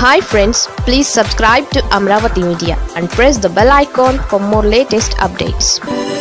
hi friends please subscribe to Amaravati media and press the bell icon for more latest updates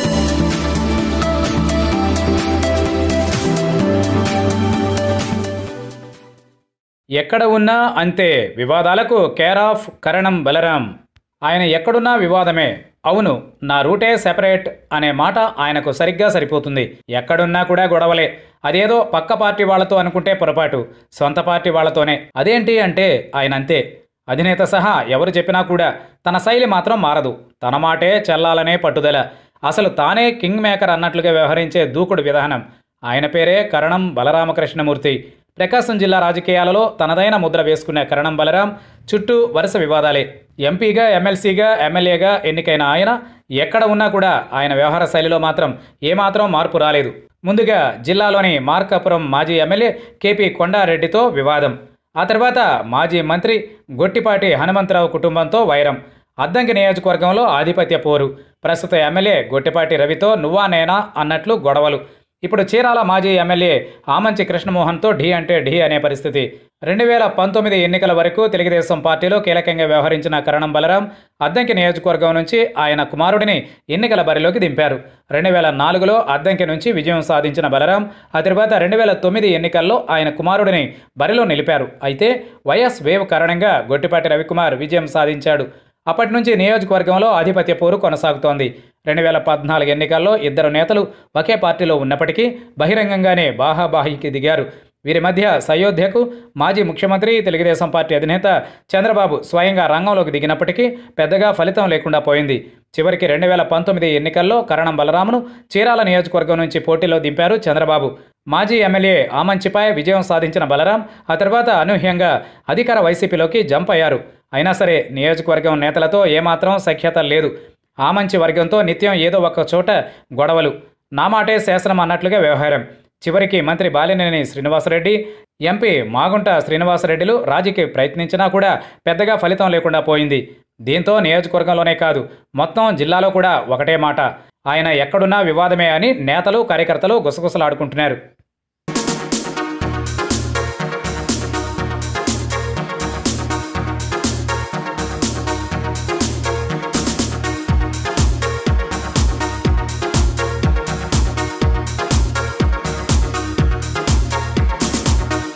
ఎక్కడ ఉన్నా అంతే వివాదాలకు care of కరణం బలరాం ఆయన ఎక్కడున్నా వివాదమే అవును నా రూటే సెపరేట్ అనే మాట ఆయనకు సరిగ్గా సరిపోతుంది ఎక్కడున్నా కూడా గొడవలే అదేదో పక్క పార్టీ వాళ్ళతో అనుకుంటే పొరపాటు సొంత పార్టీ వాళ్ళతోనే అదేంటి అంటే ఆయన అంతే అధినేత సహా ఎవరు చెప్పినా కూడా తన శైలి మాత్రం మారదు తన మాటే చెల్లాలనే పట్టుదల అసలు తానే కింగ్ మేకర్ అన్నట్లుగా వ్యవహరించే దూకుడు విధానం ఆయన పేరే కరణం బలరామకృష్ణమూర్తి ప్రకాశం జిల్లా రాజకీయాలలో తనదైన ముద్ర వేసుకున్న కరణం బలరాం చుట్టూ వరుస వివాదాలే ఎంపీగా ఎమ్మెల్సీగా ఎమ్మెల్యేగా ఎన్నికైన ఆయన ఎక్కడ ఉన్నా కూడా ఆయన వ్యవహార శైలిలో మాత్రం ఏమాత్రం మార్పు రాలేదు ముందుగా జిల్లాలోని మార్కాపురం మాజీ ఎమ్మెల్యే కేపీ కొండారెడ్డితో వివాదం ఆ తర్వాత మాజీ మంత్రి గొట్టిపాటి హనుమంతరావు కుటుంబంతో వైరం అద్దంకి నియోజకవర్గంలో ఆధిపత్య పోరు ప్రస్తుత ఎమ్మెల్యే గొట్టిపాటి రవితో నువ్వా నేనా అన్నట్లు గొడవలు ఇప్పుడు చీరాల మాజీ ఎమ్మెల్యే ఆమంచి కృష్ణమోహన్తో ఢీ అంటే ఢీ అనే పరిస్థితి రెండు వేల పంతొమ్మిది ఎన్నికల వరకు తెలుగుదేశం పార్టీలో కీలకంగా వ్యవహరించిన కరణం బలరాం అద్దంకి నియోజకవర్గం నుంచి ఆయన కుమారుడిని ఎన్నికల బరిలోకి దింపారు రెండు వేల నాలుగులో అద్దంకి నుంచి విజయం సాధించిన బలరాం ఆ తర్వాత రెండు వేల తొమ్మిది ఎన్నికల్లో ఆయన కుమారుడిని బరిలో నిలిపారు అయితే వైఎస్ వేవ్ కారణంగా గొట్టిపాటి రవికుమార్ విజయం సాధించాడు అప్పటి నుంచి నియోజకవర్గంలో ఆధిపత్య పోరు కొనసాగుతోంది రెండు వేల పద్నాలుగు ఎన్నికల్లో ఇద్దరు నేతలు ఒకే పార్టీలో ఉన్నప్పటికీ బహిరంగంగానే బాహాబాహికి దిగారు వీరి మధ్య సయోధ్యకు మాజీ ముఖ్యమంత్రి తెలుగుదేశం పార్టీ అధినేత చంద్రబాబు స్వయంగా రంగంలోకి దిగినప్పటికీ పెద్దగా ఫలితం లేకుండా పోయింది చివరికి రెండు వేల పంతొమ్మిది ఎన్నికల్లో కరణం బలరామును చీరాల నియోజకవర్గం నుంచి పోటీలో దింపారు చంద్రబాబు మాజీ ఎమ్మెల్యే ఆమంచిపై విజయం సాధించిన బలరాం ఆ తర్వాత అనూహ్యంగా అధికార వైసీపీలోకి జంప్ అయ్యారు అయినా సరే నియోజకవర్గం నేతలతో ఏమాత్రం సఖ్యత లేదు ఆమంచి వర్గంతో నిత్యం ఏదో ఒక చోట గొడవలు నా మాటే శాసనం అన్నట్లుగా వ్యవహారం చివరికి మంత్రి బాలినేని శ్రీనివాసరెడ్డి ఎంపీ మాగుంట శ్రీనివాసరెడ్డిలు రాజీకి ప్రయత్నించినా కూడా పెద్దగా ఫలితం లేకుండా పోయింది దీంతో నియోజకవర్గంలోనే కాదు మొత్తం జిల్లాలో కూడా ఒకటే మాట ఆయన ఎక్కడున్నా వివాదమే అని నేతలు కార్యకర్తలు గుసగుసలాడుకుంటున్నారు